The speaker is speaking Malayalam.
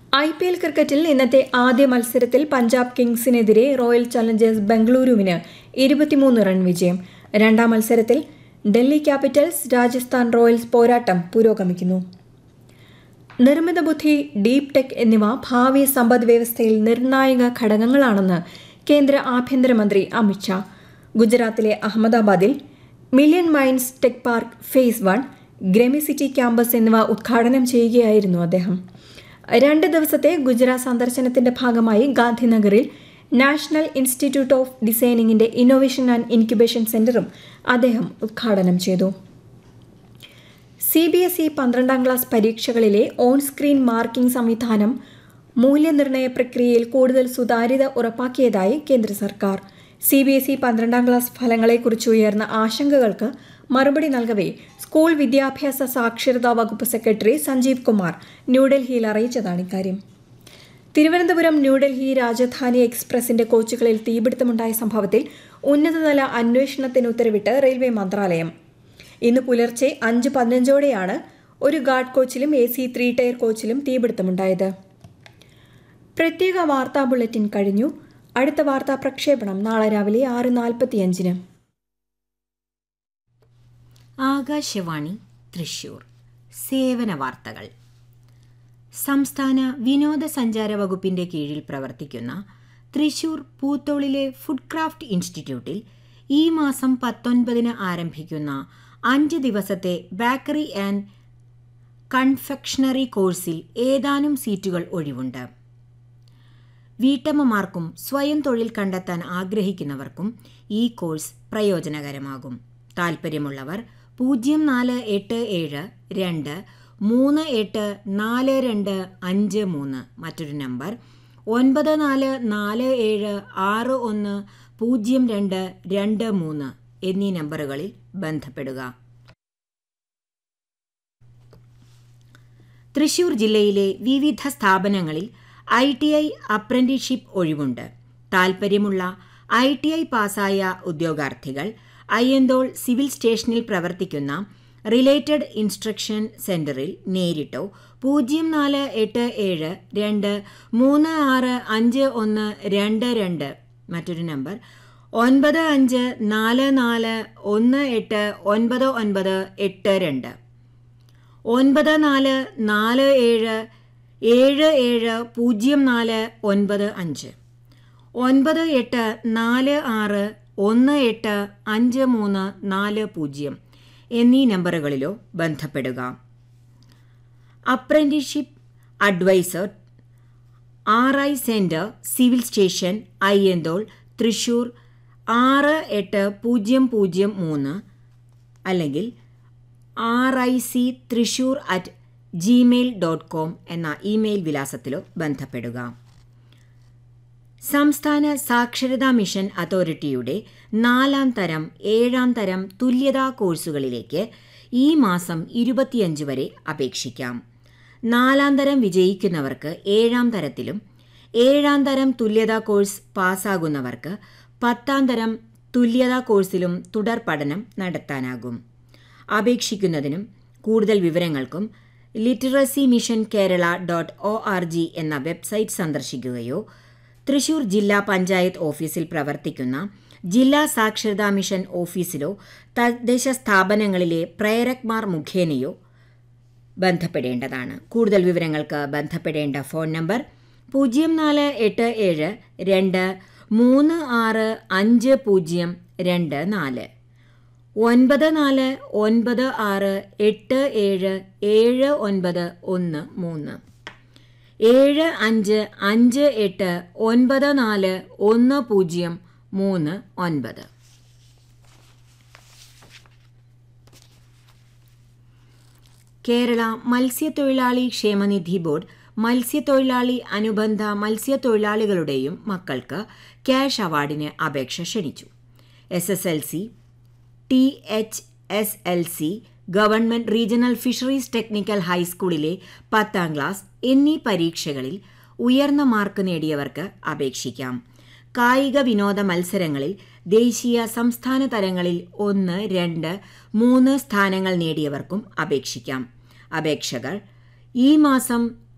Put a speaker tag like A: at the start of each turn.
A: ഐ പി എൽ ക്രിക്കറ്റിൽ ഇന്നത്തെ ആദ്യ മത്സരത്തിൽ പഞ്ചാബ് കിങ്സിനെതിരെ റോയൽ ചലഞ്ചേഴ്സ് ബംഗളൂരുവിന് ഇരുപത്തിമൂന്ന് റൺ വിജയം രണ്ടാം മത്സരത്തിൽ ഡൽഹി ക്യാപിറ്റൽസ് രാജസ്ഥാൻ റോയൽസ് പോരാട്ടം പുരോഗമിക്കുന്നു നിർമ്മിത ബുദ്ധി ഡീപ് ടെക് എന്നിവ ഭാവി സമ്പദ് വ്യവസ്ഥയിൽ നിർണായക ഘടകങ്ങളാണെന്ന് കേന്ദ്ര ആഭ്യന്തരമന്ത്രി അമിത്ഷാ ഗുജറാത്തിലെ അഹമ്മദാബാദിൽ Million Minds tech park phase one ഗ്രമിസിറ്റി ക്യാമ്പസ് എന്നിവ ഉദ്ഘാടനം ചെയ്യുകയായിരുന്നു അദ്ദേഹം രണ്ട് ദിവസത്തെ ഗുജറാത്ത് സന്ദർശനത്തിന്റെ ഭാഗമായി ഗാന്ധിനഗറിൽ നാഷണൽ ഇൻസ്റ്റിറ്റ്യൂട്ട് ഓഫ് ഡിസൈനിങ്ങിന്റെ ഇന്നോവേഷൻ ആൻഡ് ഇൻക്യുബേഷൻ സെന്ററും അദ്ദേഹം ഉദ്ഘാടനം ചെയ്തു സി ബി എസ് ഇ പന്ത്രണ്ടാം ക്ലാസ് പരീക്ഷകളിലെ ഓൺ സ്ക്രീൻ മാർക്കിംഗ് സംവിധാനം മൂല്യനിർണ്ണയ പ്രക്രിയയിൽ കൂടുതൽ സുതാര്യത ഉറപ്പാക്കിയതായി കേന്ദ്ര സർക്കാർ സി ബി എസ് ഇ പന്ത്രണ്ടാം ക്ലാസ് ഫലങ്ങളെക്കുറിച്ച് ഉയർന്ന ആശങ്കകൾക്ക് മറുപടി നൽകവേ സ്കൂൾ വിദ്യാഭ്യാസ സാക്ഷരതാ വകുപ്പ് സെക്രട്ടറി സഞ്ജീവ് കുമാർ ന്യൂഡൽഹിയിൽ അറിയിച്ചതാണ് ഇക്കാര്യം തിരുവനന്തപുരം ന്യൂഡൽഹി രാജധാനി എക്സ്പ്രസിന്റെ കോച്ചുകളിൽ തീപിടുത്തമുണ്ടായ സംഭവത്തിൽ ഉന്നതതല അന്വേഷണത്തിന് ഉത്തരവിട്ട് റെയിൽവേ മന്ത്രാലയം ഇന്ന് പുലർച്ചെ അഞ്ച് പതിനഞ്ചോടെയാണ് ഒരു ഗാർഡ് കോച്ചിലും എ സി ത്രീ ടയർ കോച്ചിലും തീപിടുത്തമുണ്ടായത് പ്രത്യേക വാർത്താ ബുള്ളറ്റിൻ കഴിഞ്ഞു അടുത്ത വാർത്താ പ്രക്ഷേപണം നാളെ രാവിലെ ആറ് നാൽപ്പത്തിയഞ്ചിന്
B: ആകാശവാണി തൃശൂർ സേവന വാർത്തകൾ സംസ്ഥാന വിനോദസഞ്ചാര വകുപ്പിന്റെ കീഴിൽ പ്രവർത്തിക്കുന്ന തൃശൂർ പൂത്തോളിലെ ഫുഡ് ക്രാഫ്റ്റ് ഇൻസ്റ്റിറ്റ്യൂട്ടിൽ ഈ മാസം പത്തൊൻപതിന് ആരംഭിക്കുന്ന അഞ്ച് ദിവസത്തെ ബേക്കറി ആൻഡ് കൺഫെക്ഷണറി കോഴ്സിൽ ഏതാനും സീറ്റുകൾ ഒഴിവുണ്ട് വീട്ടമ്മമാർക്കും സ്വയം തൊഴിൽ കണ്ടെത്താൻ ആഗ്രഹിക്കുന്നവർക്കും ഈ കോഴ്സ് പ്രയോജനകരമാകും താൽപ്പര്യമുള്ളവർ പൂജ്യം നാല് എട്ട് ഏഴ് രണ്ട് മൂന്ന് എട്ട് നാല് രണ്ട് അഞ്ച് മൂന്ന് മറ്റൊരു നമ്പർ ഒൻപത് നാല് നാല് ഏഴ് ആറ് ഒന്ന് പൂജ്യം രണ്ട് രണ്ട് മൂന്ന് എന്നീ നമ്പറുകളിൽ ബന്ധപ്പെടുക തൃശൂർ ജില്ലയിലെ വിവിധ സ്ഥാപനങ്ങളിൽ ഐ ടി ഐ അപ്രന്റീഷിപ്പ് ഒഴിവുണ്ട് താൽപ്പര്യമുള്ള ഐ ടി ഐ പാസ്സായ ഉദ്യോഗാർത്ഥികൾ അയ്യന്തോൾ സിവിൽ സ്റ്റേഷനിൽ പ്രവർത്തിക്കുന്ന റിലേറ്റഡ് ഇൻസ്ട്രക്ഷൻ സെന്ററിൽ നേരിട്ടോ പൂജ്യം നാല് എട്ട് ഏഴ് രണ്ട് മൂന്ന് ആറ് അഞ്ച് ഒന്ന് രണ്ട് രണ്ട് മറ്റൊരു നമ്പർ ഒൻപത് അഞ്ച് നാല് നാല് ഒന്ന് എട്ട് ഒൻപത് ഒൻപത് എട്ട് രണ്ട് ഒൻപത് നാല് നാല് ഏഴ് ഏഴ് ഏഴ് പൂജ്യം നാല് ഒൻപത് അഞ്ച് ഒൻപത് എട്ട് നാല് ആറ് ഒന്ന് എട്ട് അഞ്ച് മൂന്ന് നാല് പൂജ്യം എന്നീ നമ്പറുകളിലോ ബന്ധപ്പെടുക apprenticeship adviser R I centre civil station Ayyanthole Thrissur ആറ് എട്ട് പൂജ്യം പൂജ്യം മൂന്ന് അല്ലെങ്കിൽ R I C Thrissur at Gmail dot com എന്ന ഇമെയിൽ വിലാസത്തിലോ ബന്ധപ്പെടുക സംസ്ഥാന സാക്ഷരതാ മിഷൻ അതോറിറ്റിയുടെ നാലാം തരം ഏഴാം തരം തുല്യതാ കോഴ്സുകളിലേക്ക് ഈ മാസം ഇരുപത്തിയഞ്ച് വരെ അപേക്ഷിക്കാം നാലാം തരം വിജയിക്കുന്നവർക്ക് ഏഴാം തരത്തിലും ഏഴാം തരം തുല്യതാ കോഴ്സ് പാസ്സാകുന്നവർക്ക് പത്താം തരം തുല്യതാ കോഴ്സിലും തുടർ പഠനം നടത്താനാകും അപേക്ഷിക്കുന്നതിനും കൂടുതൽ വിവരങ്ങൾക്കും literacy mission Kerala dot O R G എന്ന വെബ്സൈറ്റ് സന്ദർശിക്കുകയോ തൃശൂർ ജില്ലാ പഞ്ചായത്ത് ഓഫീസിൽ പ്രവർത്തിക്കുന്ന ജില്ലാ സാക്ഷരതാ മിഷൻ ഓഫീസിലോ തദ്ദേശ സ്ഥാപനങ്ങളിലെ പ്രേരക്മാർ മുഖേനയോ ബന്ധപ്പെടേണ്ടതാണ് കൂടുതൽ വിവരങ്ങൾക്ക് ബന്ധപ്പെടേണ്ട ഫോൺ നമ്പർ പൂജ്യം നാല് എട്ട് ഏഴ് രണ്ട് മൂന്ന് ആറ് അഞ്ച് പൂജ്യം രണ്ട് നാല് ഒൻപത് നാല് ഒൻപത് ആറ് എട്ട് ഏഴ് ഏഴ് ഒൻപത് ഒന്ന് മൂന്ന് ഏഴ് അഞ്ച് അഞ്ച് എട്ട് ഒൻപത് നാല് ഒന്ന് പൂജ്യം മൂന്ന് ഒൻപത് കേരള മത്സ്യത്തൊഴിലാളി ക്ഷേമനിധി ബോർഡ് മത്സ്യത്തൊഴിലാളി അനുബന്ധ മത്സ്യത്തൊഴിലാളികളുടെയും മക്കൾക്ക് ക്യാഷ് അവാർഡിന് അപേക്ഷ ക്ഷണിച്ചു S S L C T H S L C government regional fisheries technical ഹൈസ്കൂളിലെ പത്താം ക്ലാസ് എന്നീ പരീക്ഷകളിൽ ഉയർന്ന മാർക്ക് നേടിയവർക്ക് അപേക്ഷിക്കാം കായിക വിനോദ മത്സരങ്ങളിൽ ദേശീയ സംസ്ഥാന തലങ്ങളിൽ ഒന്ന് രണ്ട് മൂന്ന് സ്ഥാനങ്ങൾ നേടിയവർക്കും അപേക്ഷിക്കാം അപേക്ഷകൾ ഈ മാസം